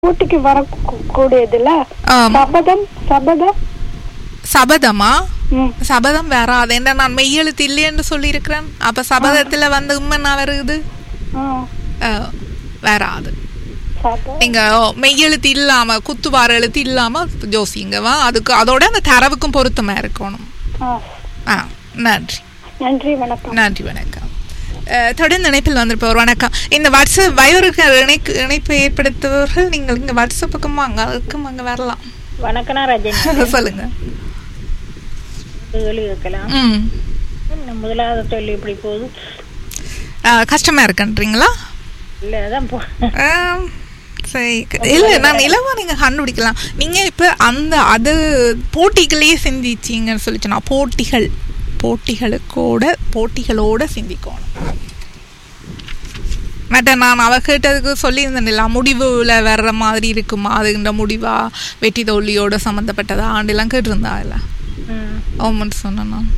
போட்டிக்கு வரக்கூடியதுல ஆம். சபதம் சபதம் சபதமா ம். சபதம் வராது என்ன நான் மெய்யெழுத்து இல்லைன்னு சொல்லியிருக்கிறேன் அப்ப சபதத்துல வந்து உண்மைன்னா வருது ஆ, அஹ், வராது சபதம் நீங்க ஓ, மெய்யெழுத்து இல்லாம குத்துவார எழுத்து இல்லாம ஜோசிங்கவா அதுக்கு அதோட அந்த தரவுக்கும் பொருத்தமா இருக்கணும் ஆ, ஆ நன்றி நன்றி வணக்கம் நன்றி வணக்கம் அஹ், தொடர்ந்து இணைப்பில் வந்திருப்பவர் வணக்கம் இந்த வாட்ஸ்அப் வயோருக்கு இணைப்பு இணைப்பை ஏற்படுத்துபவர்கள் நீங்கள் இங்க வாட்ஸ்அப்புக்கும் அங்க அதுக்கும் அங்க வரலாம் வணக்கம் ரஜினி சொல்லுங்க கேள்வி கேட்கலாம் ம் என்ன முதலாவது தொழில் இப்படி போகுது அஹ், கஷ்டமா இருக்குன்றீங்களா இல்லை அதான் போ ஆம், சரி இல்ல நான் இலவா நீங்க கண்டுபிடிக்கலாம் நீங்க இப்ப அந்த அது போட்டிகளையே சிந்திச்சீங்கன்னு சொல்லிச்சுனா போட்டிகள் போட்டிகளுக்கூட போட்டிகளோட சிந்திக்கணும் மற்ற நான் அவ கேட்டதுக்கு சொல்லியிருந்தேன்ல முடிவுல வர்ற மாதிரி இருக்குமா அதுன்ற முடிவா வெற்றி தோல்வியோட சம்மந்தப்பட்டதா ஆண்டெல்லாம் கேட்டிருந்தா இல்ல ம். ஓமன் சொன்னேன் நான்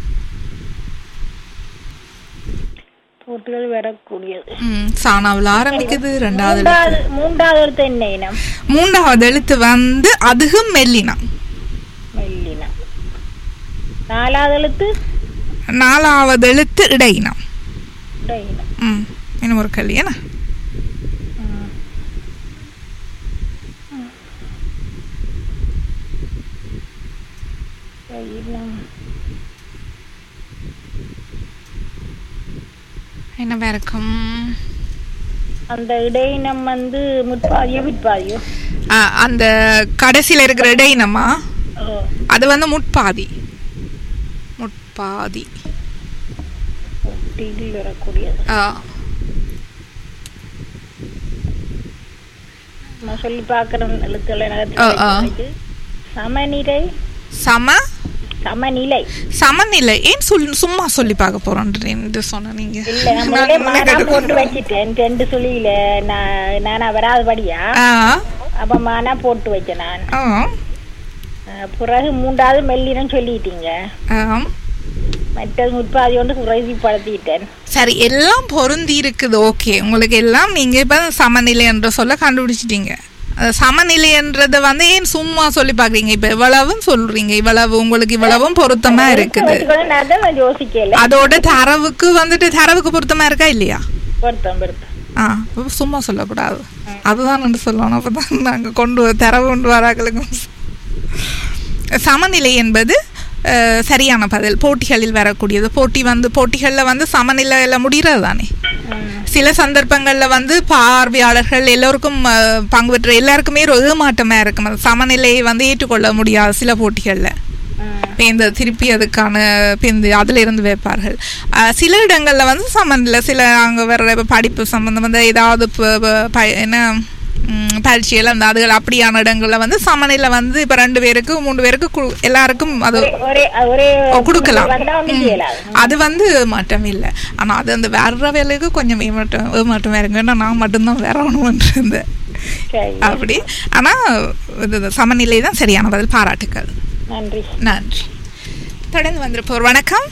போட்டிகள் வரக்கூடியது ம் சாணாவில் ஆரம்பிக்குது ரெண்டாவது எழுத்து. மூன்றாவது மூன்றாவது எழுத்து என்ன இனம் மூன்றாவது எழுத்து வந்து அதுகும் மெல்லினம் மெல்லினம் நாலாவது எழுத்து நாலாவது எழுத்து இடையினம் இடையினம் ம் இன்னும் ஒரு கல்வி என்ன ம். இடையினம் என்னவா இருக்கும் அந்த இடையினம் வந்து முற்பாதியோ பிற்பாதியோ ஆ, அந்த கடைசியில இருக்கிற இடையினமா ஓ அது வந்து முட்பாதி முட்பாதி போட்டியில் வரக்கூடியது ஆ, நான் சொல்லி பார்க்குறேன் எழுத்துக்களை ஆ, ஆ. நகர்த்தி சமநிலை சம சமநிலை சமநிலை ஏன் சொல் சும்மா சொல்லி பார்க்க போறோன்ற சொன்ன நீங்க இல்ல நான் முதல்ல மானா போட்டு வச்சிட்டேன் ரெண்டு சுழியில நான் நானா வராதபடியா ஆ, அப்ப மானா போட்டு வச்சேன் நான் ஆ, அஹ் பிறகு மூன்றாவது மெல்லினம் சொல்லிட்டீங்க ஆம். மற்றது முற்பாதி ஒன்று உறுதிப்படுத்திட்டேன் சரி எல்லாம் பொருந்தி இருக்குது ஓகே உங்களுக்கு எல்லாம் நீங்க இப்ப சமநிலை என்ற சொல்ல கண்டுபிடிச்சிட்டீங்க அது சமநிலை என்றதை வந்து ஏன் சும்மா சொல்லி பாக்குறீங்க இப்ப இவ்வளவும் சொல்றீங்க இவ்வளவு உங்களுக்கு இவ்வளவும் பொருத்தமா இருக்குது வச்சுக்கொண்டு நான் தான் நான் யோசிக்கல அதோட தரவுக்கு வந்துட்டு தரவுக்கு பொருத்தமா இருக்கா இல்லையா பொருத்தம் பொருத்தம் ஆ அப்ப சும்மா சொல்லக்கூடாது அதுதான் வந்து சொல்லணும் அப்பதான் நாங்க கொண்டு வ- தரவு கொண்டு வராக்களுக்கும் சமநிலை என்பது அஹ், சரியான பதில் போட்டிகளில் வரக்கூடியது போட்டி வந்து போட்டிகளில் வந்து சமநிலையில முடிகிறது தானே ம். சில சந்தர்ப்பங்கள்ல வந்து பார்வையாளர்கள் எல்லோருக்கும் அஹ், பங்கு பெற்ற எல்லாருக்குமே ஒரு ஏமாட்டமா இருக்கும் அந்த சமநிலையை வந்து ஏற்றுக்கொள்ள முடியாது சில போட்டிகள்ல ம். இப்ப இந்த திருப்பி அதுக்கான பிந்து அதுல இருந்து வைப்பார்கள் அஹ், சில இடங்கள்ல வந்து சமநிலை சில அங்க வர்ற இப்ப படிப்பு சம்பந்தம் ஏதாவது ப- ப- ப- என்ன ம், பரீட்சைகள் அந்த அதுகள் அப்படியான இடங்கள்ல வந்து சமநிலை வந்து இப்ப ரெண்டு பேருக்கு மூணு பேருக்கு கு- எல்லாருக்கும் அது ஒரே- ஒரே ஒரே ஓ, கொடுக்கலாம் வந்தா ஒன்றும் ம். செய்யலாது அது வந்து மாற்றம் இல்லை ஆனா அது அந்த வேற வேலைக்கு கொஞ்சம் ஏமாற்றம் ஏமாற்றம் வேறுங்க ஏன்னா நான் மட்டும்தான் வேற ஒன்று இருந்தேன் சரி அப்படி ஆனா இது இது சமநிலை தான் சரியான பதில் பாராட்டுக்கள் நன்றி நன்றி தொடர்ந்து வந்திருப்போர் வணக்கம்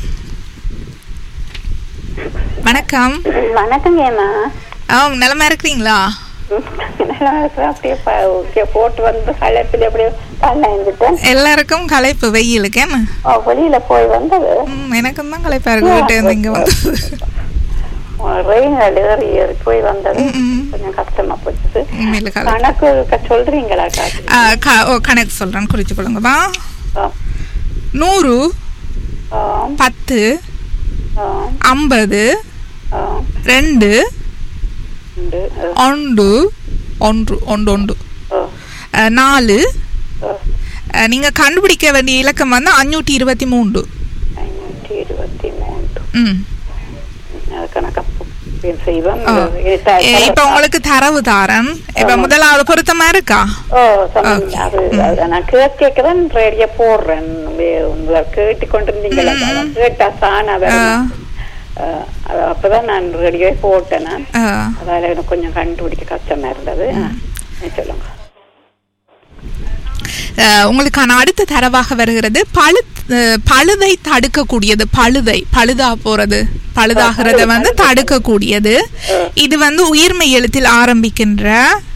வணக்கம் வணக்கங்க ஏமா ஆ நிலமா இருக்கிறீங்களா நல்லா இருக்கிறேன் அப்படியே ப- ஓகே, போட்டு வந்து களைப்பில் அப்படியே பண்ண இருந்துட்டேன் எல்லாருக்கும் களைப்பு வெயிலுக்கு என்ன ஓ, வெளியில போய் வந்தது ம், எனக்கும் தான் களைப்பா இருக்கு வீட்டு இருந்து இங்க வந்து ரெயின் ஏறி ஏறி போய் வந்தது ம், ம். கொஞ்சம் கஷ்டமா போச்சு உண்மையில களைப்பு கணக்கு க- சொல்றீங்களா காசு ஆ, க- ஓ, கணக்கு சொல்றேன் குறிச்சு கொள்ளுங்கப்பா நூறு பத்து ஐம்பது ரெண்டு ஒன்று ஒன்று ஒன்று ஒன்று அஹ், நாலு அஹ், நீங்க கண்டுபிடிக்க வேண்டிய இலக்கம் வந்து அஞ்சூற்றி இருபத்தி மூன்று ஐநூற்றி இருபத்தி மூன்று ம் அது கணக்கு செய்வோம் ஆ. எ- இப்ப உங்களுக்கு தரவு தாரன் இப்ப முதலாவது பொருத்தமா இருக்கா ஓ சமம் அது அது நான் கேட்க கேட்கதான் ரேடியோ போடுறேன் வே- உங்களை கேட்டு கொண்டிருந்தீங்களா கேட்டா சாணா வரும் அஹ், அது அப்பதான் நான் ரேடியோ போட்டேன் நான் அஹ், அதால எனக்கு கொஞ்சம் கண்டுபிடிக்க கஷ்டமா இருந்தது ஆ, சொல்லுங்க அஹ், உங்களுக்கான அடுத்த தரவாக வருகிறது பழு அஹ், பழுதை தடுக்கக்கூடியது பழுதை பழுதா போறது பழுதாகிறத வந்து தடுக்கக்கூடியது இது வந்து உயிர்மை எழுத்தில் ஆரம்பிக்கின்ற